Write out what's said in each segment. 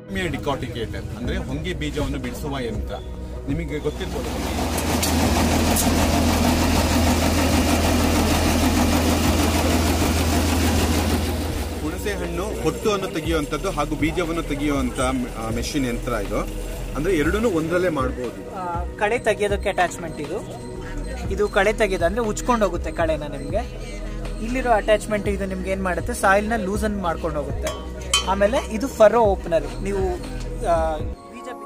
ಡಿಕಾಟಿಕೇಟರ್ ಅಂದ್ರೆ ಹೊಂಗೆ ಬೀಜವನ್ನು ಬಿಡಿಸುವ ಯಂತ್ರ ನಿಮಗೆ ಗೊತ್ತಿರ್ಬೋದು ಹುಣಸೆ ಹಣ್ಣು ಹೊಟ್ಟುವನ್ನು ತೆಗೆಯುವಂಥದ್ದು ಹಾಗೂ ಬೀಜವನ್ನು ತೆಗೆಯುವಂತ ಮೆಷಿನ್ ಯಂತ್ರ ಇದು ಅಂದ್ರೆ ಎರಡನ್ನೂ ಒಂದರಲ್ಲೇ ಮಾಡಬಹುದು ಆ, ಕಳೆ ತೆಗಿಯೋದಕ್ಕೆ ಅಟ್ಯಾಚ್ಮೆಂಟ್ ಇದು ಇದು ಕಳೆ ತೆಗೆಯೋದು ಅಂದ್ರೆ ಉಚ್ಕೊಂಡು ಹೋಗುತ್ತೆ ಕಳೆನ ನಿಮಗೆ ಇಲ್ಲಿರೋ ಅಟ್ಯಾಚ್ಮೆಂಟ್ ಇದು ನಿಮ್ಗೆ ಏನ್ ಮಾಡುತ್ತೆ ಸಾಯಿಲ್ನ ಲೂಸನ್ ಮಾಡ್ಕೊಂಡು ಹೋಗುತ್ತೆ ಆಮೇಲೆ ಇದು ಫರೋ ಓಪನರ್ ನೀವು ಆ, ಬೀಜ ಬಿ-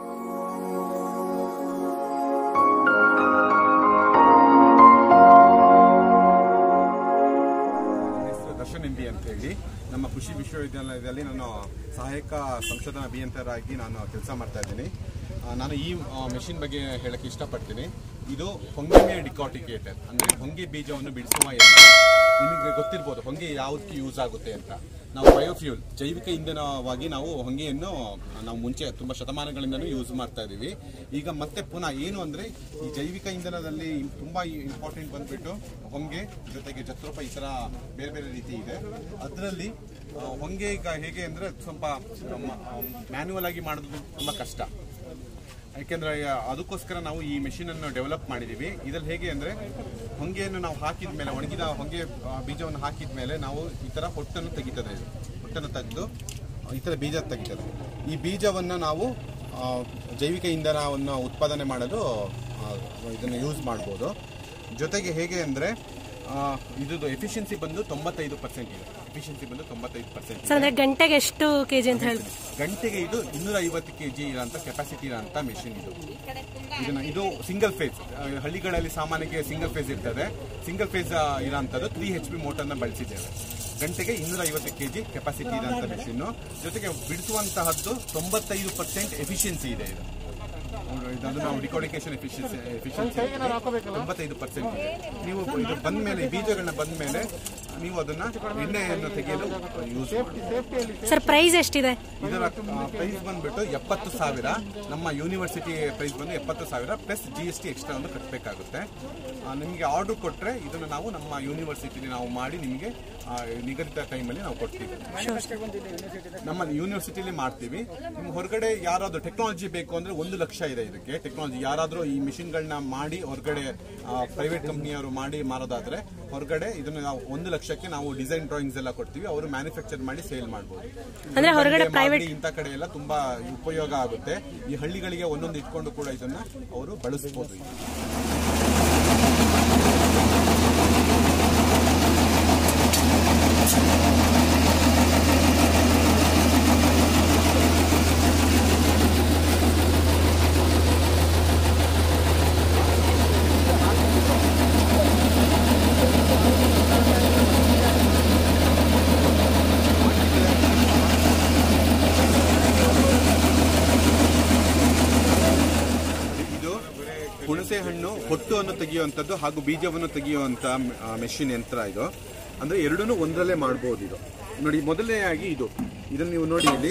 ನನ್ನ ಹೆಸರು ದರ್ಶನ್ ಎಂ ಬಿ ಅಂತ ಹೇಳಿ ನಮ್ಮ ಕೃಷಿ ವಿಶ್ವವಿದ್ಯಾಲಯದಲ್ಲಿ ನಾನು ಸಹಾಯಕ ಸಂಶೋಧನಾ ಅಭಿಯಂತರಾಗಿ ನಾನು ಕೆಲಸ ಮಾಡ್ತಾ ಇದ್ದೀನಿ ಆ, ನಾನು ಈ ಮೆಷಿನ್ ಬಗ್ಗೆ ಹೇಳಕ್ಕೆ ಇಷ್ಟಪಡ್ತೀನಿ ಇದು ಹೊಂಗೆ ಡಿಕಾಟಿಕೇಟರ್ ಅಂದ್ರೆ ಹೊಂಗೆ ಬೀಜವನ್ನು ಬಿಡಿಸುವ ಯಂತ್ರ ನಿಮಗೆ ಗೊತ್ತಿರ್ಬೋದು ಹೊಂಗೆ ಯಾವುದಕ್ಕೆ ಯೂಸ್ ಆಗುತ್ತೆ ಅಂತ ನಾವು ಬಯೋಫ್ಯೂಲ್ ಜೈವಿಕ ಇಂಧನವಾಗಿ ನಾವು ಹೊಂಗೆಯನ್ನು ನಾವು ಮುಂಚೆ ತುಂಬಾ ಶತಮಾನಗಳಿಂದನೂ ಯೂಸ್ ಮಾಡ್ತಾ ಇದೀವಿ ಈಗ ಮತ್ತೆ ಪುನಃ ಏನು ಅಂದ್ರೆ ಈ ಜೈವಿಕ ಇಂಧನದಲ್ಲಿ ತುಂಬಾ ಇಂಪಾರ್ಟೆಂಟ್ ಬಂದ್ಬಿಟ್ಟು ಹೊಂಗೆ ಜೊತೆಗೆ ಜತ್ರೋಪ ಈ ತರ ಬೇರೆ ಬೇರೆ ರೀತಿ ಇದೆ ಅದರಲ್ಲಿ ಹೊಂಗೆ ಈಗ ಹೇಗೆ ಅಂದ್ರೆ ಸ್ವಲ್ಪ ಮ್ಯಾನ್ಯುವಲ್ ಆಗಿ ಮಾಡೋದು ತುಂಬಾ ಕಷ್ಟ ಯಾಕೆಂದ್ರೆ ಅದಕ್ಕೋಸ್ಕರ ನಾವು ಈ ಮೆಷಿನ್ ಅನ್ನು ಡೆವಲಪ್ ಮಾಡಿದೀವಿ ಇದ್ರಲ್ಲಿ ಹೇಗೆ ಅಂದ್ರೆ ಹೊಂಗೆಯನ್ನು ನಾವು ಹಾಕಿದ ಮೇಲೆ ಒಣಗಿದ ಹೊಂಗೆ ಆ, ಬೀಜವನ್ನು ಹಾಕಿದ ಮೇಲೆ ನಾವು ಈ ತರ ಹೊಟ್ಟನ್ನು ತೆಗಿತದೆ ಇದು ಹೊಟ್ಟನ್ನು ತೆಗೆದು ಈ ತರ ಬೀಜ ತೆಗಿತದೆ ಈ ಬೀಜವನ್ನು ನಾವು ಆ, ಜೈವಿಕ ಇಂಧನವನ್ನು ಉತ್ಪಾದನೆ ಮಾಡಲು ಆ, ಇದನ್ನು ಯೂಸ್ ಮಾಡ್ಬೋದು ಜೊತೆಗೆ ಹೇಗೆ ಅಂದ್ರೆ ಆ, ಇದ್ರದ್ದು ಎಫಿಷಿಯನ್ಸಿ ಬಂದು ತೊಂಬತ್ತೈದು ಪರ್ಸೆಂಟ್ ಇದೆ ಎಫಿಷಿಯನ್ಸಿ ಬಂದು ತೊಂಬತ್ತೈದು ಪರ್ಸೆಂಟ್ ಸರ್ ಅಂದ್ರೆ ಗಂಟೆಗೆ ಎಷ್ಟು ಕೆಜಿ ಅಂತ ಹೇಳಿ ಗಂಟೆಗೆ ಇದು ಇನ್ನೂರ ಐವತ್ತು ಕೆಜಿ ಇರೋಂಥ ಕೆಪಾಸಿಟಿ ಇರೋಂಥ ಮೆಷಿನ್ ಇದು ಇದನ್ನ ಇದು ಸಿಂಗಲ್ ಫೇಸ್ ಹಳ್ಳಿಗಳಲ್ಲಿ ಸಾಮಾನ್ಯಕ್ಕೆ ಸಿಂಗಲ್ ಫೇಸ್ ಇರ್ತದೆ ಸಿಂಗಲ್ ಫೇಸ್ ಇರೋಂಥದ್ದು ತ್ರೀ ಎಚ್ ಪಿ ಮೋಟರ್ನ ಬಳಸಿದ್ದೇವೆ ಗಂಟೆಗೆ ಇನ್ನೂರ ಐವತ್ತು ಕೆಜಿ ಕೆಪಾಸಿಟಿ ಇರೋಂಥ ಮೆಷಿನ್ ಜೊತೆಗೆ ಬಿಡಿಸುವಂತಹದ್ದು ತೊಂಬತ್ತೈದು ಪರ್ಸೆಂಟ್ ಎಫಿಷಿಯನ್ಸಿ ಇದೆ ಇದು ಇದನ್ನು ನಾವು ಡಿಕೋಡಿಕೇಶನ್ ಎಫಿಷಿಯನ್ಸಿ ಎಫಿಷಿಯನ್ಸಿ ತೊಂಬತ್ತೈದು ಪರ್ಸೆಂಟ್ ಇದೆ ನೀವು ಇದು ಬಂದ ಮೇಲೆ ಈ ಬೀಜಗಳನ್ನ ಬಂದ ಮೇಲೆ ನೀವು ಅದನ್ನ ಎಣ್ಣೆಯನ್ನು ತೆಗೆಯಲು ಯೂಸ್ ಮಾಡಿ ಸರ್ ಪ್ರೈಸ್ ಎಷ್ಟಿದೆ ಇದರ ಪ್ರೈಸ್ ಬಂದ್ಬಿಟ್ಟು ಎಪ್ಪತ್ತು ಸಾವಿರ ನಮ್ಮ ಯೂನಿವರ್ಸಿಟಿ ಪ್ರೈಸ್ ಬಂದು ಎಪ್ಪತ್ತು ಸಾವಿರ plus G S T extra ಒಂದು ಕಟ್ಟಬೇಕಾಗುತ್ತೆ ನಿಮಗೆ ಆರ್ಡರ್ ಕೊಟ್ಟರೆ ಇದನ್ನು ನಾವು ನಮ್ಮ ಯೂನಿವರ್ಸಿಟಿಲಿ ನಾವು ಮಾಡಿ ನಿಮಗೆ ಆ, ನಿಗದಿತ ಟೈಮಲ್ಲಿ ನಾವು ಕೊಡ್ತೀವಿ ನಮ್ಮ ಯೂನಿವರ್ಸಿಟಿಲಿ ಮಾಡ್ತೀವಿ ನಿಮ್ಗೆ ಹೊರಗಡೆ ಯಾರಾದ್ರೂ ಟೆಕ್ನಾಲಜಿ ಬೇಕು ಅಂದ್ರೆ ಒಂದು ಲಕ್ಷ ಇದೆ ಇದಕ್ಕೆ ಟೆಕ್ನಾಲಜಿ ಯಾರಾದ್ರೂ ಈ ಮಿಷಿನ್ಗಳನ್ನ ಮಾಡಿ ಹೊರಗಡೆ ಪ್ರೈವೇಟ್ ಕಂಪ್ನಿಯವರು ಮಾಡಿ ಮಾರೋದಾದ್ರೆ ಹೊರಗಡೆ ಇದನ್ನ ನಾವು ಒಂದು ಲಕ್ಷಕ್ಕೆ ನಾವು ಡಿಸೈನ್ ಡ್ರಾಯಿಂಗ್ಸ್ ಎಲ್ಲ ಕೊಡ್ತೀವಿ ಅವರು ಮ್ಯಾನುಫ್ಯಾಕ್ಚರ್ ಮಾಡಿ ಸೇಲ್ ಮಾಡ್ಬೋದು ಅಂದ್ರೆ ಹೊರಗಡೆ ಬಂಡೆ, ಮಾಗಡಿ ಇಂಥ ಕಡೆ ಎಲ್ಲ ತುಂಬಾ ಉಪಯೋಗ ಆಗುತ್ತೆ ಈ ಹಳ್ಳಿಗಳಿಗೆ ಒಂದೊಂದು ಇಟ್ಕೊಂಡು ಕೂಡ ಇದನ್ನ ಅವರು ಬಳಸಬಹುದು ಇದು ಹುಣಸೆ ಹಣ್ಣು ಹೊಟ್ಟುವನ್ನು ತೆಗೆಯುವಂಥದ್ದು ಹಾಗೂ ಬೀಜವನ್ನು ತೆಗೆಯುವಂತ ಮೆಷಿನ್ ಯಂತ್ರ ಇದು ಅಂದ್ರೆ ಎರಡನ್ನೂ ಒಂದರಲ್ಲೇ ಮಾಡಬಹುದು ಇದು ನೋಡಿ ಮೊದಲನೇಯಾಗಿ ಇದು ಇದನ್ನು ನೀವು ನೋಡಿ ಇಲ್ಲಿ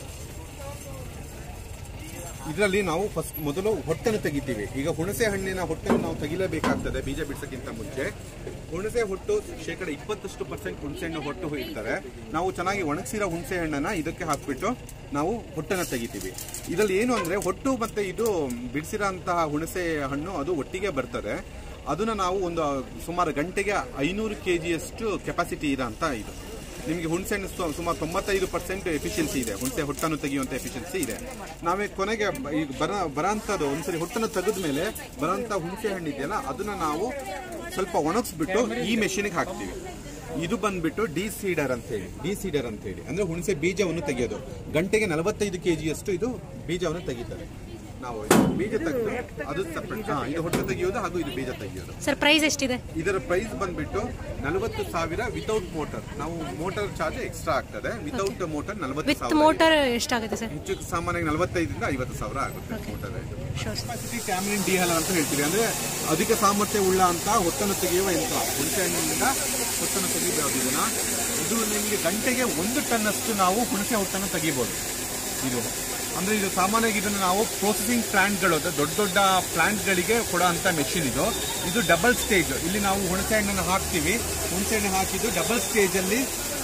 ಇದರಲ್ಲಿ ನಾವು ಫಸ್ಟ್ ಮೊದಲು ಹೊಟ್ಟನ್ನು ತೆಗಿತೀವಿ ಈಗ ಹುಣಸೆ ಹಣ್ಣಿನ ಹೊಟ್ಟನ್ನು ನಾವು ತೆಗಿಲೇಬೇಕಾಗ್ತದೆ ಬೀಜ ಬಿಡ್ಸಕ್ಕಿಂತ ಮುಂಚೆ ಹುಣಸೆ ಹೊಟ್ಟು ಶೇಕಡ ಇಪ್ಪತ್ತಷ್ಟು ಪರ್ಸೆಂಟ್ ಹುಣಸೆ ಹಣ್ಣು ಹೊಟ್ಟು ಇರ್ತಾರೆ ನಾವು ಚೆನ್ನಾಗಿ ಒಣಗಿಸಿರೋ ಹುಣಸೆ ಹಣ್ಣನ್ನ ಇದಕ್ಕೆ ಹಾಕ್ಬಿಟ್ಟು ನಾವು ಹೊಟ್ಟನ್ನು ತೆಗಿತೀವಿ ಇದರಲ್ಲಿ ಏನು ಅಂದ್ರೆ ಹೊಟ್ಟು ಮತ್ತೆ ಇದು ಬಿಡಿಸಿರೋಂತಹ ಹುಣಸೆ ಹಣ್ಣು ಅದು ಒಟ್ಟಿಗೆ ಬರ್ತದೆ ಅದನ್ನ ನಾವು ಒಂದು ಸುಮಾರು ಗಂಟೆಗೆ ಐನೂರು ಕೆ ಜಿಯಷ್ಟು ಕೆಪಾಸಿಟಿ ಇರೋಂಥ ಇದು ನಿಮಗೆ ಹುಣಸೆ ಹಣ್ಣು ಸು- ಸುಮಾರು ತೊಂಬತ್ತೈದು ಪರ್ಸೆಂಟ್ ಎಫಿಷಿಯನ್ಸಿ ಇದೆ ಹುಣಸೆ ಹೊಟ್ಟನ್ನು ತೆಗೆಯುವಂತ ಎಫಿಷಿಯನ್ಸಿ ಇದೆ ನಾವೇ ಕೊನೆಗೆ ಬ- ಈಗ ಬರ ಬರೋಂಥದ್ದು ಒಂದ್ಸರಿ ಹೊಟ್ಟನ್ನು ತೆಗೆದ ಮೇಲೆ ಬರೋಂಥ ಹುಣಸೆ ಹಣ್ಣು ಇದೆಯಲ್ಲ ಅದನ್ನ ನಾವು ಸ್ವಲ್ಪ ಒಣಗಿಸ್ಬಿಟ್ಟು ಈ ಮೆಷಿನ್ಗೆ ಹಾಕ್ತೀವಿ ಇದು ಬಂದ್ಬಿಟ್ಟು ಡಿ ಸೀಡರ್ ಅಂತ ಹೇಳಿ ಡಿ ಸೀಡರ್ ಅಂತ ಹೇಳಿ ಅಂದ್ರೆ ಹುಣಸೆ ಬೀಜವನ್ನು ತೆಗೆಯೋದು ಗಂಟೆಗೆ ನಲವತ್ತೈದು ಕೆಜಿಯಷ್ಟು ಇದು ಬೀಜವನ್ನು ತೆಗಿತಾರೆ ನಾವು ಇದು ಬೀಜ ತೆಗೆದು ಅದು ಸಪ್ರೇಟ್ ಹಾ ಇದು ಹೊಟ್ಟೆ ತೆಗೆಯೋದು ಹಾಗೂ ಇದು ಬೀಜ ತೆಗೆಯೋದು ಸರ್ ಪ್ರೈಸ್ ಎಷ್ಟಿದೆ ಇದರ ಪ್ರೈಸ್ ಬಂದ್ಬಿಟ್ಟು ನಲವತ್ತು ಸಾವಿರ ವಿತೌಟ್ ಮೋಟರ್ ನಾವು ಮೋಟರ್ ಚಾರ್ಜ್ ಎಕ್ಸ್ಟ್ರಾ ಆಗ್ತದೆ ವಿತೌಟ್ ಮೋಟರ್ ನಲವತ್ತು ವಿತ್ ಸಾವಿರ ಮೋಟರ್ ಎಷ್ಟಾಗುತ್ತೆ ಸರ್ ಹೆಚ್ಚು ಸಾಮಾನ್ಯವಾಗಿ ನಲವತ್ತೈದರಿಂದ ಐವತ್ತು ಸಾವಿರ ಆಗುತ್ತೆ ಮೋಟರ್ ಶೋರ್ ಕೆಪಾಸಿಟಿ ಟ್ಯಾಮಿನ್ ಡಿಹಲ್ ಅಂತ ಹೇಳ್ತೀವಿ ಅಂದ್ರೆ ಅಧಿಕ ಸಾಮರ್ಥ್ಯ ಉಳ್ಳ ಅಂತ ಹೊಟ್ಟನ್ನು ತೆಗೆಯುವ ಯಂತ್ರ ಹುಣಸೆ ಹಣ್ಣಿನಿಂದ ಹೊಟ್ಟನ್ನು ತೆಗಿಬಹುದು ಇದನ್ನ ಇದು ನಿಮಗೆ ಗಂಟೆಗೆ ಒಂದು ಟನ್ ಅಷ್ಟು ನಾವು ಹುಣಸೆ ಹೊಟ್ಟನ್ನು ತೆಗಿಬಹುದು ಇದು ಅಂದ್ರೆ ಇದು ಸಾಮಾನ್ಯವಾಗಿ ಇದನ್ನು ನಾವು ಪ್ರೊಸೆಸಿಂಗ್ ಪ್ಲಾಂಟ್ಗಳು ಅಂದ್ರೆ ದೊಡ್ಡ ದೊಡ್ಡ ಪ್ಲಾಂಟ್ಗಳಿಗೆ ಕೊಡೋ ಅಂತ ಮೆಷಿನ್ ಇದು ಇದು ಡಬಲ್ ಸ್ಟೇಜ್ ಇಲ್ಲಿ ನಾವು ಹುಣಸೆ ಹಣ್ಣನ್ನು ಹಾಕ್ತೀವಿ ಹುಣಸೆ ಹಣ್ಣು ಹಾಕಿದ್ದು ಡಬಲ್ ಸ್ಟೇಜ್ ಅಲ್ಲಿ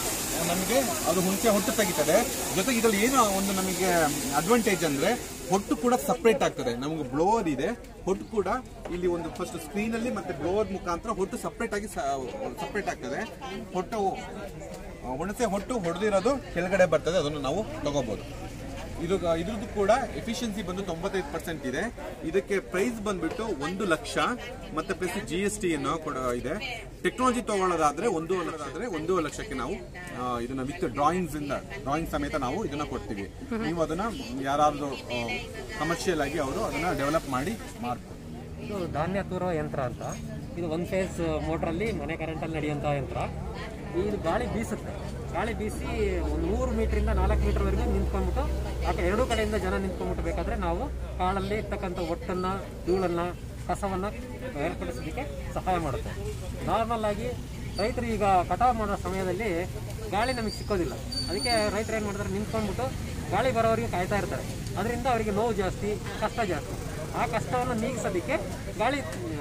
ನಮಗೆ ಅದು ಹುಣಸೆ ಹೊಟ್ಟು ತೆಗಿತದೆ ಜೊತೆಗೆ ಇದರಲ್ಲಿ ಏನು ಒಂದು ನಮಗೆ ಅಡ್ವಾಂಟೇಜ್ ಅಂದ್ರೆ ಹೊಟ್ಟು ಕೂಡ ಸಪ್ರೇಟ್ ಆಗ್ತದೆ ನಮಗೆ ಬ್ಲೋವರ್ ಇದೆ ಹೊಟ್ಟು ಕೂಡ ಇಲ್ಲಿ ಒಂದು ಫಸ್ಟ್ ಸ್ಕ್ರೀನ್ ಅಲ್ಲಿ ಮತ್ತೆ ಬ್ಲೋವರ್ ಮುಖಾಂತರ ಹೊಟ್ಟು ಸಪ್ರೇಟ್ ಆಗಿ ಸಪ್ರೇಟ್ ಆಗ್ತದೆ ಹೊಟ್ಟು ಆ, ಹುಣಸೆ ಹೊಟ್ಟು ಹೊಡೆದಿರೋದು ಕೆಳಗಡೆ ಬರ್ತದೆ ಅದನ್ನು ನಾವು ತಗೋಬಹುದು ಇದು ಇದ್ರದ್ದು ಕೂಡ ಎಫಿಷಿಯನ್ಸಿ ಬಂದು ತೊಂಬತ್ತೈದು ಪರ್ಸೆಂಟ್ ಇದೆ ಇದಕ್ಕೆ ಪ್ರೈಸ್ ಬಂದ್ಬಿಟ್ಟು ಒಂದು ಲಕ್ಷ ಮತ್ತೆ ಪ್ಲಸ್ ಜಿ ಎಸ್ ಟಿ ಅನ್ನೋ ಕೂಡ ಇದೆ ಟೆಕ್ನಾಲಜಿ ತಗೊಳ್ಳೋದಾದ್ರೆ ಒಂದು ಆದ್ರೆ ಒಂದು ಲಕ್ಷಕ್ಕೆ ನಾವು ಆ, ಇದನ್ನ ವಿತ್ ಡ್ರಾಯಿಂಗ್ಸ್ ಇಂದ ಡ್ರಾಯಿಂಗ್ ಸಮೇತ ನಾವು ಇದನ್ನ ಕೊಡ್ತೀವಿ ನೀವು ಅದನ್ನ ಯಾರಾದ್ರೂ ಕಮರ್ಷಿಯಲ್ ಆಗಿ ಅವರು ಅದನ್ನ ಡೆವಲಪ್ ಮಾಡಿ ಮಾಡ್ತಾರೆ ಇದು ಧಾನ್ಯ ತೂರೋ ಯಂತ್ರ ಅಂತ ಇದು ಒನ್ ಫೇಸ್ ಮೋಟ್ರಲ್ಲಿ ಮನೆ ಕರೆಂಟಲ್ಲಿ ನಡೆಯುವಂಥ ಯಂತ್ರ ಇದು ಗಾಳಿ ಬೀಸುತ್ತೆ ಗಾಳಿ ಬೀಸಿ ಒಂದು ನೂರು ಮೀಟ್ರಿಂದ ನಾಲ್ಕು ಮೀಟರ್ವರೆಗೂ ನಿಂತ್ಕೊಂಡ್ಬಿಟ್ಟು ಆ ಕಡೆ ಎರಡೂ ಕಡೆಯಿಂದ ಜನ ನಿಂತ್ಕೊಂಡ್ಬಿಟ್ಟು ಬೇಕಾದ್ರೆ ನಾವು ಕಾಳಲ್ಲಿ ಇರ್ತಕ್ಕಂಥ ಒಟ್ಟನ್ನು ಧೂಳನ್ನು ಕಸವನ್ನು ಬೇರ್ಪಡಿಸೋದಕ್ಕೆ ಸಹಾಯ ಮಾಡುತ್ತೆ ನಾರ್ಮಲ್ ಆಗಿ ರೈತರು ಈಗ ಕಟಾವು ಮಾಡೋ ಸಮಯದಲ್ಲಿ ಗಾಳಿ ನಮಗೆ ಸಿಕ್ಕೋದಿಲ್ಲ ಅದಕ್ಕೆ ರೈತರು ಏನು ಮಾಡ್ತಾರೆ ನಿಂತ್ಕೊಂಡ್ಬಿಟ್ಟು ಗಾಳಿ ಬರೋವರೆಗೆ ಕಾಯ್ತಾ ಇರ್ತಾರೆ ಅದರಿಂದ ಅವರಿಗೆ ನೋವು ಜಾಸ್ತಿ ಕಷ್ಟ ಜಾಸ್ತಿ ಆ ಕಷ್ಟವನ್ನು ನೀಗಿಸೋದಕ್ಕೆ ಗಾಳಿ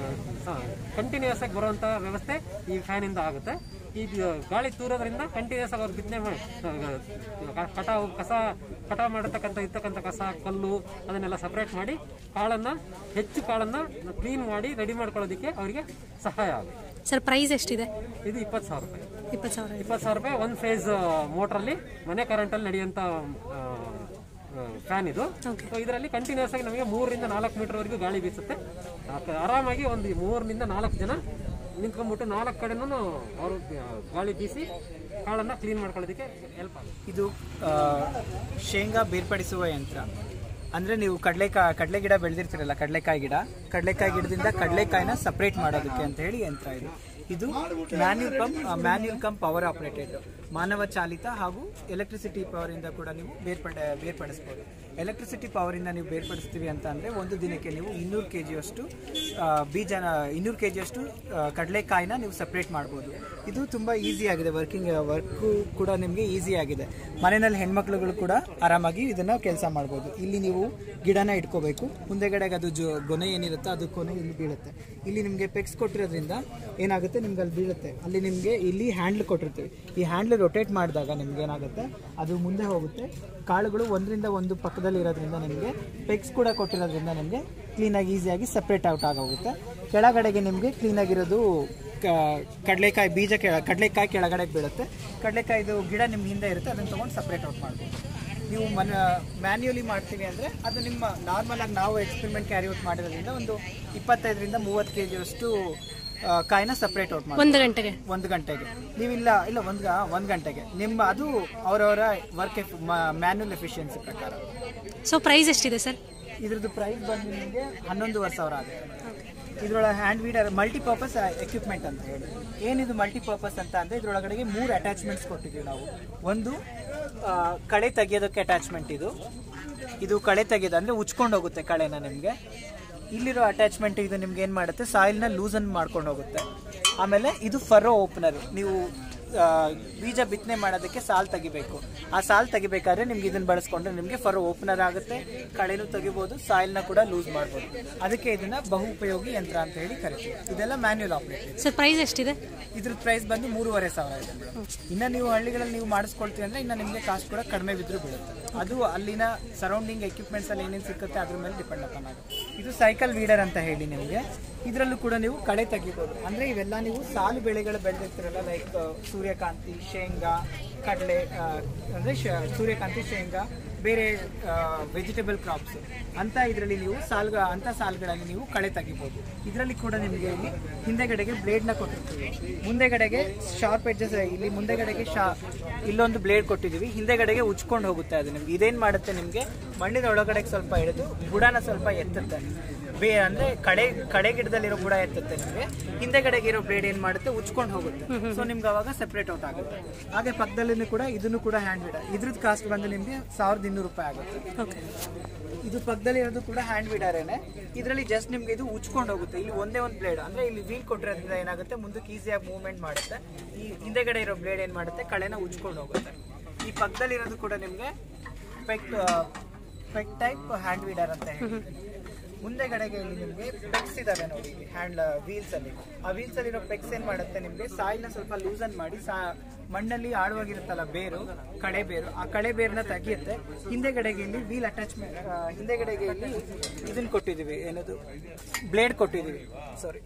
ಕಂಟಿನ್ಯೂಸ್ ಆಗಿ ಬರುವಂಥ ವ್ಯವಸ್ಥೆ ಈ ಫ್ಯಾನಿಂದ ಆಗುತ್ತೆ ಈ ಬ- ಗಾಳಿ ತೂರೋದ್ರಿಂದ ಕಂಟಿನ್ಯೂಸ್ ಆಗಿ ಅವ್ರು ಬಿತ್ತನೆ ಮಾಡಿ ಕ- ಕಟಾವು ಕಸ ಕಟಾವು ಮಾಡಿರ್ತಕ್ಕಂಥ ಇರ್ತಕ್ಕಂಥ ಕಸ ಕಲ್ಲು ಅದನ್ನೆಲ್ಲ ಸಪ್ರೇಟ್ ಮಾಡಿ ಕಾಳನ್ನು ಹೆಚ್ಚು ಕಾಳನ್ನು ಕ್ಲೀನ್ ಮಾಡಿ ರೆಡಿ ಮಾಡ್ಕೊಳ್ಳೋದಕ್ಕೆ ಅವರಿಗೆ ಸಹಾಯ ಆಗುತ್ತೆ ಸರ್ ಪ್ರೈಸ್ ಎಷ್ಟಿದೆ ಇದು ಇಪ್ಪತ್ತು ಸಾವಿರ ರೂಪಾಯಿ ಇಪ್ಪತ್ತು ಸಾವಿರ ಇಪ್ಪತ್ತು ಸಾವಿರ ರೂಪಾಯಿ ಒನ್ ಫೇಸ್ ಮೋಟ್ರಲ್ಲಿ ಮನೆ ಕರೆಂಟಲ್ಲಿ ನಡೆಯುವಂಥ ಫ್ಯಾನ್ ಇದು ಸೊ ಇದರಲ್ಲಿ ಕಂಟಿನ್ಯೂಸ್ ಆಗಿ ನಮಗೆ ಮೂರರಿಂದ ನಾಲ್ಕು ಮೀಟರ್ವರೆಗೂ ಗಾಳಿ ಬೀಸುತ್ತೆ ಆ- ಆರಾಮಾಗಿ ಒಂದು ಮೂರರಿಂದ ನಾಲ್ಕು ಜನ ನಿಂತ್ಕೊಂಡ್ಬಿಟ್ಟು ನಾಲ್ಕು ಕಡೆನೂ ಅವರು ಗಾಳಿ ಬೀಸಿ ಕಾಳನ್ನು ಕ್ಲೀನ್ ಮಾಡ್ಕೊಳ್ಳೋದಕ್ಕೆ ಹೆಲ್ಪ್ ಆಗುತ್ತೆ ಇದು ಆ, ಶೇಂಗಾ ಬೇರ್ಪಡಿಸುವ ಯಂತ್ರ ಅಂದ್ರೆ ನೀವು ಕಡಲೆಕಾಯಿ ಕಡಲೆ ಗಿಡ ಬೆಳೆದಿರ್ತೀರಲ್ಲ ಕಡಲೆಕಾಯಿ ಗಿಡ ಕಡಲೆಕಾಯಿ ಗಿಡದಿಂದ ಕಡಲೆಕಾಯಿನ ಸಪರೇಟ್ ಮಾಡೋದಕ್ಕೆ ಅಂತ ಹೇಳಿ ಯಂತ್ರ ಇದು ಇದು manual pump manual cum power operated ಮಾನವ ಚಾಲಿತ ಹಾಗೂ ಎಲೆಕ್ಟ್ರಿಸಿಟಿ ಪವರ್ ಇಂದ ಕೂಡ ನೀವು ಬೇರ್ಪಡ ಬೇರ್ಪಡಿಸ್ಬೋದು ಎಲೆಕ್ಟ್ರಿಸಿಟಿ ಪವರ್ ಇಂದ ನೀವು ಬೇರ್ಪಡಿಸ್ತೀವಿ ಅಂತ ಅಂದ್ರೆ ಒಂದು ದಿನಕ್ಕೆ ನೀವು ಇನ್ನೂರು ಕೆ ಜಿಯಷ್ಟು ಬೀಜನ ಇನ್ನೂರು ಕೆ ಜಿಯಷ್ಟು ಕಡಲೆಕಾಯಿನ ನೀವು ಸಪ್ರೇಟ್ ಮಾಡ್ಬೋದು ಇದು ತುಂಬ ಈಸಿ ಆಗಿದೆ ವರ್ಕಿಂಗ್ ವರ್ಕು ಕೂಡ ನಿಮಗೆ ಈಸಿ ಆಗಿದೆ ಮನೆಯಲ್ಲಿ ಹೆಣ್ಮಕ್ಳುಗಳು ಕೂಡ ಆರಾಮಾಗಿ ಇದನ್ನ ಕೆಲಸ ಮಾಡ್ಬೋದು ಇಲ್ಲಿ ನೀವು ಗಿಡನ ಇಟ್ಕೋಬೇಕು ಮುಂದೆಗಡೆಗೆ ಅದು ಜೊ ಗೊನೆ ಏನಿರುತ್ತೋ ಅದು ಕೊನೆ ಇಲ್ಲಿ ಬೀಳುತ್ತೆ ಇಲ್ಲಿ ನಿಮಗೆ ಪೆಕ್ಸ್ ಕೊಟ್ಟಿರೋದ್ರಿಂದ ಏನಾಗುತ್ತೆ ನಿಮ್ಗೆ ಅಲ್ಲಿ ಬೀಳುತ್ತೆ ಅಲ್ಲಿ ನಿಮಗೆ ಇಲ್ಲಿ ಹ್ಯಾಂಡ್ಲ್ ಕೊಟ್ಟಿರ್ತೀವಿ ಈ ಹ್ಯಾಂಡ್ಲ್ ರೊಟೇಟ್ ಮಾಡಿದಾಗ ನಿಮ್ಗೆ ಏನಾಗುತ್ತೆ ಅದು ಮುಂದೆ ಹೋಗುತ್ತೆ ಕಾಳುಗಳು ಒಂದರಿಂದ ಒಂದು ಪಕ್ಕದಲ್ಲಿ ಇರೋದ್ರಿಂದ ನಿಮಗೆ ಪೆಕ್ಸ್ ಕೂಡ ಕೊಟ್ಟಿರೋದ್ರಿಂದ ನಿಮಗೆ ಕ್ಲೀನಾಗಿ ಈಸಿಯಾಗಿ ಸಪ್ರೇಟ್ ಔಟ್ ಆಗೋಗುತ್ತೆ ಕೆಳಗಡೆಗೆ ನಿಮಗೆ ಕ್ಲೀನಾಗಿರೋದು ಕಡಲೆಕಾಯಿ ಬೀಜ ಕೆಳ ಕಡಲೆಕಾಯಿ ಕೆಳಗಡೆ ಬೀಳುತ್ತೆ ಕಡಲೆಕಾಯಿದು ಗಿಡ ನಿಮ್ಮ ಹಿಂದೆ ಇರುತ್ತೆ ಅದನ್ನು ತೊಗೊಂಡು ಸಪ್ರೇಟ್ ಔಟ್ ಮಾಡ್ಬೋದು ನೀವು ಮನ ಮ್ಯಾನ್ಯುಯಲಿ ಮಾಡ್ತೀವಿ ಅಂದರೆ ಅದು ನಿಮ್ಮ ನಾರ್ಮಲ್ ಆಗಿ ನಾವು ಎಕ್ಸ್ಪೆರಿಮೆಂಟ್ ಕ್ಯಾರಿ ಔಟ್ ಮಾಡಿರೋದ್ರಿಂದ ಒಂದು ಇಪ್ಪತ್ತೈದರಿಂದ ಮೂವತ್ತು ಕೆ ಜಿಯಷ್ಟು ಕಾಯಿನ ಸಪ್ರೇಟ್ ಔಟ್ ಮಾಡಿ ಒಂದು ಗಂಟೆಗೆ ಒಂದು ಗಂಟೆಗೆ ನೀವಿಲ್ಲ ಇಲ್ಲ ಒಂದು ಒಂದು ಗಂಟೆಗೆ ನಿಮ್ಮ ಅದು ಅವರವರ ವರ್ಕ್ ಮ್ಯಾನ್ಯುಯಲ್ ಎಫಿಷಿಯನ್ಸಿ ಪ್ರಕಾರ ಸೊ ಪ್ರೈಸ್ ಎಷ್ಟಿದೆ ಸರ್ ಇದ್ರದ್ದು ಪ್ರೈಸ್ ಬಂದು ನಿಮಗೆ ಹನ್ನೊಂದುವರೆ ಸಾವಿರ ಆಗುತ್ತೆ ಇದ್ರೊಳಗೆ ಹ್ಯಾಂಡ್ ವೀಡರ್ ಮಲ್ಟಿಪರ್ಪಸ್ ಎಕ್ವಿಪ್ಮೆಂಟ್ ಅಂತ ಹೇಳಿ ಏನಿದು ಮಲ್ಟಿಪರ್ಪಸ್ ಅಂತ ಅಂದರೆ ಇದ್ರೊಳಗಡೆಗೆ ಮೂರು ಅಟ್ಯಾಚ್ಮೆಂಟ್ಸ್ ಕೊಟ್ಟಿದ್ದೀವಿ ನಾವು ಒಂದು ಆ, ಕಳೆ ತೆಗೆಯೋದಕ್ಕೆ ಅಟ್ಯಾಚ್ಮೆಂಟ್ ಇದು ಇದು ಕಳೆ ತೆಗೆಯೋದು ಅಂದರೆ ಉಚ್ಕೊಂಡು ಹೋಗುತ್ತೆ ಕಳೆನ ನಿಮಗೆ ಇಲ್ಲಿರೋ ಅಟ್ಯಾಚ್ಮೆಂಟ್ ಇದು ನಿಮ್ಗೆ ಏನು ಮಾಡುತ್ತೆ ಸಾಯಿಲ್ನ ಲೂಸನ್ ಮಾಡ್ಕೊಂಡು ಹೋಗುತ್ತೆ ಆಮೇಲೆ ಇದು ಫರೋ ಓಪನರ್ ನೀವು ಆ, ಬೀಜ ಬಿತ್ತನೆ ಮಾಡೋದಕ್ಕೆ ಸಾಲ್ ತೆಗಿಬೇಕು ಆ ಸಾಲ್ ತೆಗಿಬೇಕಾದ್ರೆ ನಿಮ್ಗೆ ಇದನ್ನ ಬಳಸ್ಕೊಂಡ್ರೆ ನಿಮಗೆ ಫರೋ ಓಪನರ್ ಆಗುತ್ತೆ ಕಳೆನೂ ತೆಗಿಬೋದು ಸಾಯಿಲ್ನ ಕೂಡ ಲೂಸ್ ಮಾಡ್ಬೋದು ಅದಕ್ಕೆ ಇದನ್ನ ಬಹು ಉಪಯೋಗಿ ಯಂತ್ರ ಅಂತ ಹೇಳಿ ಕರಿತೀವಿ ಇದೆಲ್ಲ ಮ್ಯಾನ್ಯುಯಲ್ ಆಪರೇಟೆಡ್ ಸರ್ ಪ್ರೈಸ್ ಎಷ್ಟಿದೆ ಇದ್ರ ಪ್ರೈಸ್ ಬಂದು ಮೂರುವರೆ ಸಾವಿರ ಇದೆ ಮೇಡಮ್ ಇನ್ನು ನೀವು ಹಳ್ಳಿಗಳಲ್ಲಿ ನೀವು ಮಾಡಿಸ್ಕೊಳ್ತೀವಿ ಅಂದ್ರೆ ಇನ್ನು ನಿಮಗೆ ಕಾಸ್ಟ್ ಕೂಡ ಕಡಿಮೆ ಬಿದ್ದರೂ ಬೀಳುತ್ತೆ ಅದು ಅಲ್ಲಿನ ಸರೌಂಡಿಂಗ್ ಎಕ್ವಿಪ್ಮೆಂಟ್ಸ್ ಅಲ್ಲಿ ಏನೇನು ಸಿಕ್ಕುತ್ತೆ ಅದ್ರ ಮೇಲೆ ಡಿಪೆಂಡ್ ಅಪಾನ್ ಆಗುತ್ತೆ ಇದು ಸೈಕಲ್ ವೀಡರ್ ಅಂತ ಹೇಳಿ ನಿಮಗೆ ಇದರಲ್ಲೂ ಕೂಡ ನೀವು ಕಳೆ ತೆಗಿಬೋದು ಅಂದ್ರೆ ಇವೆಲ್ಲ ನೀವು ಸಾಲು ಬೆಳೆಗಳು ಬೆಳೆದಿರ್ತೀರಲ್ಲ ಲೈಕ್ ಸೂರ್ಯಕಾಂತಿ ಶೇಂಗಾ ಕಡಲೆ ಆ, ಅಂದ್ರೆ ಶ- ಸೂರ್ಯಕಾಂತಿ ಶೇಂಗಾ ಬೇರೆ ವೆಜಿಟೇಬಲ್ ಕ್ರಾಪ್ಸ್ ಅಂತ ಇದರಲ್ಲಿ ನೀವು ಸಾಲ್ಗ ಅಂತ ಸಾಲ್ಗಳಲ್ಲಿ ನೀವು ಕಳೆ ತೆಗಿಬೋದು ಇದರಲ್ಲಿ ಕೂಡ ನಿಮಗೆ ಇಲ್ಲಿ ಹಿಂದೆಗಡೆಗೆ ಬ್ಲೇಡ್ನ ಕೊಟ್ಟಿರ್ತೀವಿ ಮುಂದೆಗಡೆಗೆ ಶಾರ್ಪ್ ಎಡ್ಜಸ್ ಇಲ್ಲಿ ಮುಂದೆಗಡೆಗೆ ಶಾ ಇಲ್ಲೊಂದು ಬ್ಲೇಡ್ ಕೊಟ್ಟಿದ್ದೀವಿ ಹಿಂದೆಗಡೆಗೆ ಉಚ್ಕೊಂಡು ಹೋಗುತ್ತೆ ಅದು ನಿಮ್ಗೆ ಇದೇನು ಮಾಡುತ್ತೆ ನಿಮಗೆ ಮಣ್ಣಿನ ಒಳಗಡೆಗೆ ಸ್ವಲ್ಪ ಹಿಡಿದು ಬುಡನ ಸ್ವಲ್ಪ ಎತ್ತುತ್ತೆ ಬೇ ಅಂದ್ರೆ ಕಡೆ ಕಡೆ ಗಿಡದಲ್ಲಿರೋ ಬುಡ ಎತ್ತುತ್ತೆ ನಿಮಗೆ ಹಿಂದೆಗಡೆಗೆ ಇರೋ ಬ್ಲೇಡ್ ಏನ್ ಮಾಡುತ್ತೆ ಉಚ್ಕೊಂಡು ಹೋಗುತ್ತೆ ಸೊ ನಿಮ್ಗೆ ಅವಾಗ ಸೆಪರೇಟ್ ಔಟ್ ಆಗುತ್ತೆ ಹಾಗೆ ಪಕ್ಕದಲ್ಲಿನೂ ಕೂಡ ಇದನ್ನು ಕೂಡ ಹ್ಯಾಂಡ್ ವೀಡರ್ ಇದ್ರದ್ದು ಕಾಸ್ಟ್ ಬಂದು ನಿಮಗೆ ಸಾವಿರದ ಇನ್ನೂರು ರೂಪಾಯಿ ಆಗುತ್ತೆ ಓಕೆ ಇದು ಪಕ್ಕದಲ್ಲಿ ಇರೋದು ಕೂಡ ಹ್ಯಾಂಡ್ ವೀಡರೇನೆ ಇದರಲ್ಲಿ ಜಸ್ಟ್ ನಿಮ್ಗೆ ಇದು ಉಚ್ಕೊಂಡು ಹೋಗುತ್ತೆ ಇಲ್ಲಿ ಒಂದೇ ಒಂದು ಬ್ಲೇಡ್ ಅಂದ್ರೆ ಇಲ್ಲಿ ವೀಲ್ ಕೊಟ್ಟಿರೋದ್ರಿಂದ ಏನಾಗುತ್ತೆ ಮುಂದಕ್ಕೆ ಈಸಿಯಾಗಿ ಮೂವ್ಮೆಂಟ್ ಮಾಡುತ್ತೆ ಈ ಹಿಂದೆಗಡೆ ಇರೋ ಬ್ಲೇಡ್ ಏನ್ ಮಾಡುತ್ತೆ ಕಳೆನ ಉಚ್ಕೊಂಡು ಹೋಗುತ್ತೆ ಈ ಪಕ್ಕದಲ್ಲಿ ಇರೋದು ಕೂಡ ನಿಮ್ಗೆ peg peg type hand weeder ಅಂತ ಹೇಳಿ ಮುಂದೆಗಡೆಗೆ ಇಲ್ಲಿ ನಿಮಗೆ ಪೆಕ್ಸ್ ಇದಾವೆ ನೋಡಿ ಇಲ್ಲಿ ಹ್ಯಾಂಡ್ ವೀಲ್ಸ್ ಅಲ್ಲಿ ಆ ವೀಲ್ಸ್ ಅಲ್ಲಿರೋ ಪೆಕ್ಸ್ ಏನ್ ಮಾಡುತ್ತೆ ನಿಮಗೆ ಸಾಯಿಲ್ನ ಸ್ವಲ್ಪ ಲೂಸನ್ ಮಾಡಿ ಸಾ ಮಣ್ಣಲ್ಲಿ ಆಳವಾಗಿರುತ್ತಲ್ಲ ಬೇರು ಕಳೆ ಬೇರು ಆ ಕಳೆ ಬೇರನ್ನ ತೆಗಿಯುತ್ತೆ ಹಿಂದೆಗಡೆಗೆ ಇಲ್ಲಿ ವೀಲ್ ಅಟ್ಯಾಚ್ಮೆಂಟ್ ಹಿಂದೆಗಡೆಗೆ ಇಲ್ಲಿ ಇದನ್ನ ಕೊಟ್ಟಿದೀವಿ ಏನದು ಬ್ಲೇಡ್ ಕೊಟ್ಟಿದೀವಿ ಸಾರಿ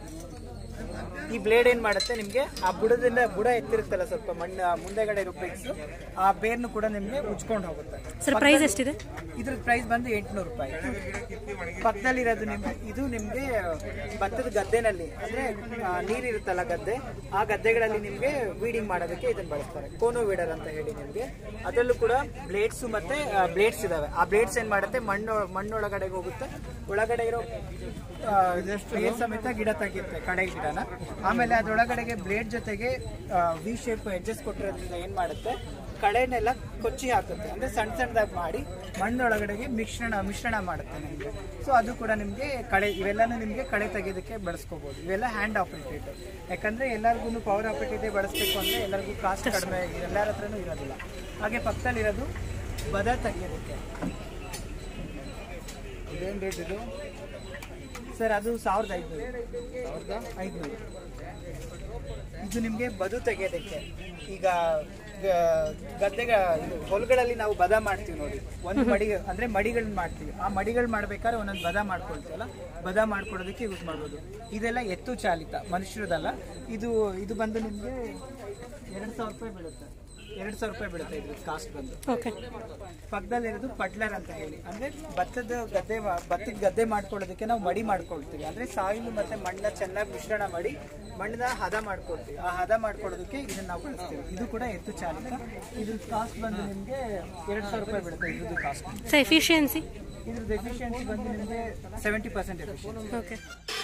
ಈ ಬ್ಲೇಡ್ ಏನ್ ಮಾಡುತ್ತೆ ನಿಮ್ಗೆ ಆ ಬುಡದಿಂದ ಬುಡ ಎತ್ತಿರುತ್ತಲ್ಲ ಸ್ವಲ್ಪ ಮಣ್ಣು ಆ ಮುಂದೆಗಡೆ ಇರೋ ಪೆಕ್ಸ್ ಆ ಬೇರ್ನು ಕೂಡ ನಿಮ್ಗೆ ಉಚ್ಕೊಂಡು ಹೋಗುತ್ತೆ ಸರ್ ಪ್ರೈಸ್ ಎಷ್ಟಿದೆ ಇದ್ರ ಪ್ರೈಸ್ ಬಂದು ಎಂಟುನೂರು ರೂಪಾಯಿ ಪಕ್ಕದಲ್ಲಿರೋದು ನಿಮ್ಗೆ ಇದು ನಿಮ್ಗೆ ಭತ್ತದ ಗದ್ದೆನಲ್ಲಿ ಅಂದ್ರೆ ಆ, ನೀರಿರುತ್ತಲ್ಲ ಗದ್ದೆ ಆ ಗದ್ದೆಗಳಲ್ಲಿ ನಿಮ್ಗೆ ವೀಡಿಂಗ್ ಮಾಡೋದಕ್ಕೆ ಇದನ್ನ ಬಳಸ್ತಾರೆ ಕೋನೋ ವೀಡರ್ ಅಂತ ಹೇಳಿ ನಿಮ್ಗೆ ಅದರಲ್ಲೂ ಕೂಡ ಬ್ಲೇಡ್ಸ್ ಮತ್ತೆ ಬ್ಲೇಡ್ಸ್ ಇದಾವೆ ಆ ಬ್ಲೇಡ್ಸ್ ಏನ್ ಮಾಡುತ್ತೆ ಮಣ್ಣು ಮಣ್ಣೊಳಗಡೆ ಹೋಗುತ್ತೆ ಒಳಗಡೆ ಇರೋ ಆ, ಬೇರ್ ಸಮೇತ ಗಿಡ ತೆಗಿಯುತ್ತೆ ಕಡೆ ಗಿಡನ ಆಮೇಲೆ ಅದ್ರೊಳಗಡೆಗೆ ಬ್ಲೇಡ್ ಜೊತೆಗೆ ವಿ ಶೇಪ್ ಎಡ್ಜಸ್ ಕೊಟ್ಟಿರೋದ್ರಿಂದ ಏನ್ ಮಾಡುತ್ತೆ ಕಳೆನೆಲ್ಲ ಕೊಚ್ಚಿ ಹಾಕುತ್ತೆ ಅಂದ್ರೆ ಸಣ್ಣ ಸಣ್ಣದಾಗಿ ಮಾಡಿ ಮಣ್ಣೊಳಗಡೆಗೆ ಮಿಶ್ರಣ ಮಿಶ್ರಣ ಮಾಡುತ್ತೆ ನಿಮಗೆ ಸೊ ಅದು ಕೂಡ ನಿಮಗೆ ಕಳೆ ಇವೆಲ್ಲನೂ ನಿಮಗೆ ಕಳೆ ತೆಗೆಯೋದಕ್ಕೆ ಬಳಸ್ಕೋಬಹುದು ಇವೆಲ್ಲ ಹ್ಯಾಂಡ್ ಆಪರೇಟೆಡ್ ಯಾಕಂದ್ರೆ ಎಲ್ಲರಿಗೂ ಪವರ್ ಆಪರೇಟೆಡ್ ಬಳಸಬೇಕು ಅಂದ್ರೆ ಎಲ್ಲರಿಗೂ ಕಾಸ್ಟ್ ಕಡಿಮೆ ಎಲ್ಲರ ಹತ್ರನೂ ಇರೋದಿಲ್ಲ ಹಾಗೆ ಪಕ್ಕದಲ್ಲಿರೋದು ಬದ ತೆಗೆಯೋದಕ್ಕೆ ಇದೇನು ರೇಟ್ ಇದು ಸರ್ ಅದು ಸಾವಿರದ ಐದುನೂರು ಸಾವಿರದ ಐದುನೂರು ಇದು ನಿಮಗೆ ಬದು ತೆಗೆಯೋದಕ್ಕೆ ಈಗ ಗ- ಗದ್ದೆಗ ಇದು ಹೊಲಗಳಲ್ಲಿ ನಾವು ಬದ ಮಾಡ್ತೀವಿ ನೋಡಿ ಒಂದು ಮಡಿ ಅಂದ್ರೆ ಮಡಿಗಳನ್ನ ಮಾಡ್ತೀವಿ ಆ ಮಡಿಗಳು ಮಾಡ್ಬೇಕಾದ್ರೆ ಒಂದೊಂದು ಬದ ಮಾಡ್ಕೊಳ್ತೀವಲ್ಲ ಬದ ಮಾಡ್ಕೊಡೋದಕ್ಕೆ ಯೂಸ್ ಮಾಡ್ಬೋದು ಇದೆಲ್ಲ ಎತ್ತು ಚಾಲಿತ ಮನುಷ್ಯರದಲ್ಲ ಇದು ಇದು ಬಂದು ನಿಮಗೆ ಎರಡು ಸಾವಿರ ರೂಪಾಯಿ ಬೀಳುತ್ತೆ ಎರಡು ಸಾವಿರ ರೂಪಾಯಿ ಬೀಳುತ್ತೆ ಇದ್ರ ಕಾಸ್ಟ್ ಬಂದು ಓಕೆ ಪಕ್ಕದಲ್ಲಿರೋದು ಪಟ್ಲರ್ ಅಂತ ಹೇಳಿ ಅಂದ್ರೆ ಭತ್ತದ ಗದ್ದೆ ಮಾ- ಭತ್ತದ ಗದ್ದೆ ಮಾಡ್ಕೊಳ್ಳೋದಕ್ಕೆ ನಾವು ಮಡಿ ಮಾಡ್ಕೊಳ್ತೀವಿ ಅಂದ್ರೆ ಸಾಯಿಲು ಮತ್ತೆ ಮಣ್ಣ ಚೆನ್ನಾಗಿ ಮಿಶ್ರಣ ಮಾಡಿ ಮಣ್ಣನ್ನ ಹದ ಮಾಡ್ಕೊಳ್ತೀವಿ ಆ ಹದ ಮಾಡ್ಕೊಳ್ಳೋದಕ್ಕೆ ಇದನ್ನ ನಾವು ಬಳಸ್ತೀವಿ ಇದು ಕೂಡ ಎತ್ತು ಚಾಲಿತ ಇದ್ರ ಕಾಸ್ಟ್ ಬಂದು ನಿಮಗೆ ಎರಡು ಸಾವಿರ ರೂಪಾಯಿ ಬೀಳುತ್ತೆ ಇದ್ರದ್ದು ಕಾಸ್ಟ್ ಸರ್ ಎಫಿಷಿಯನ್ಸಿ ಇದ್ರದ್ದು ಎಫಿಷಿಯನ್ಸಿ ಬಂದು ನಿಮಗೆ ಸೆವೆಂಟಿ ಪರ್ಸೆಂಟ್ ಎಫಿಷಿಯನ್ಸಿ ಓಕೆ